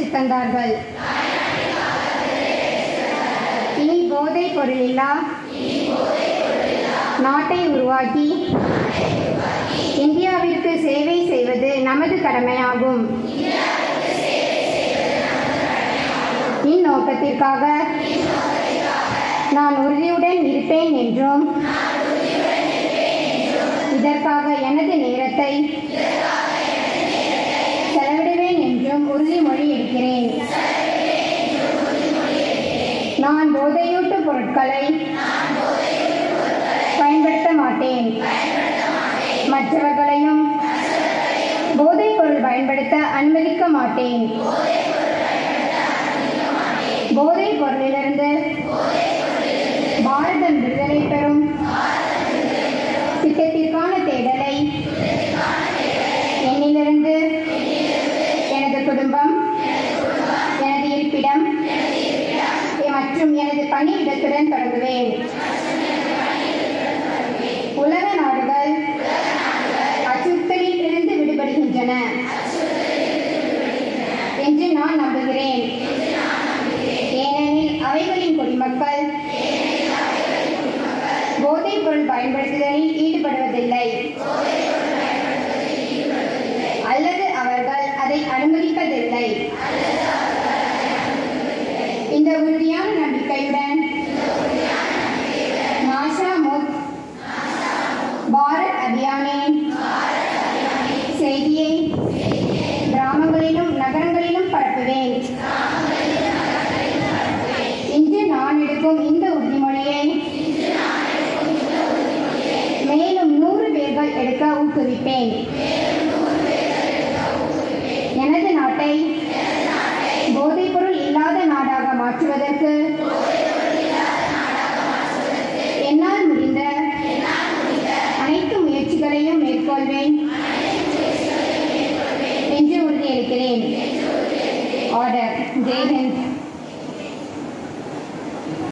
தந்தார்கள் இனி போதைப் பொருளில்லா நாட்டை உருவாக்கி இந்தியாவிற்கு சேவை செய்வது நமது கடமையாகும் இந்நோக்கத்திற்காக நான் உறுதியுடன் இருப்பேன் என்றும் இதற்காக எனது நேரத்தை செலவிடுவேன் என்றும் உறுதிமொழி எடுக்கிறேன் நான் போதையூட்டும் பொருட்களை பயன்படுத்த மாட்டேன் மற்றவர்களையும் போதைப் பொருள் பயன்படுத்த அனுமதிக்க மாட்டேன் போதைப் பொருளிலிருந்து பாரதம் விடுதலை பெறும் திட்டத்திற்கான தேடலை என்னிலிருந்து எனது குடும்பம் எனது இருப்பிடம் மற்றும் எனது பணியிடத்துடன் தொடங்குவேன் உலக நாடுகள் அச்சுறுத்தலில் இருந்து விடுபடுகின்றன என்று நான் நம்புகிறேன் ஏனெனில் அவைகளின் குடிமக்கள் போதைப் பொருள் பயன்படுத்துதலில் ஈடுபடுவதில்லை அல்லது அவர்கள் அதை அனுமதிப்பதில்லை இந்த உறுதியான நம்பிக்கையுடன் நாஷா முத் பாரத் அபியானின் செய்தியை கிராமங்களிலும் நகரங்களிலும் பரப்புவேன் இன்று நான் எடுக்கும் இந்த உறுதிமொழியை மேலும் நூறு பேர்கள் எடுக்க ஊக்குவிப்பேன் எனது நாட்டை போதைப்பொருள் இல்லாத நாடாக மாற்றுவதற்கு என்னால் முடிந்த அனைத்து முயற்சிகளையும் மேற்கொள்வேன் என்று உறுதியளிக்கிறேன் ஆர்டர் ஜெய்ஹிந்த்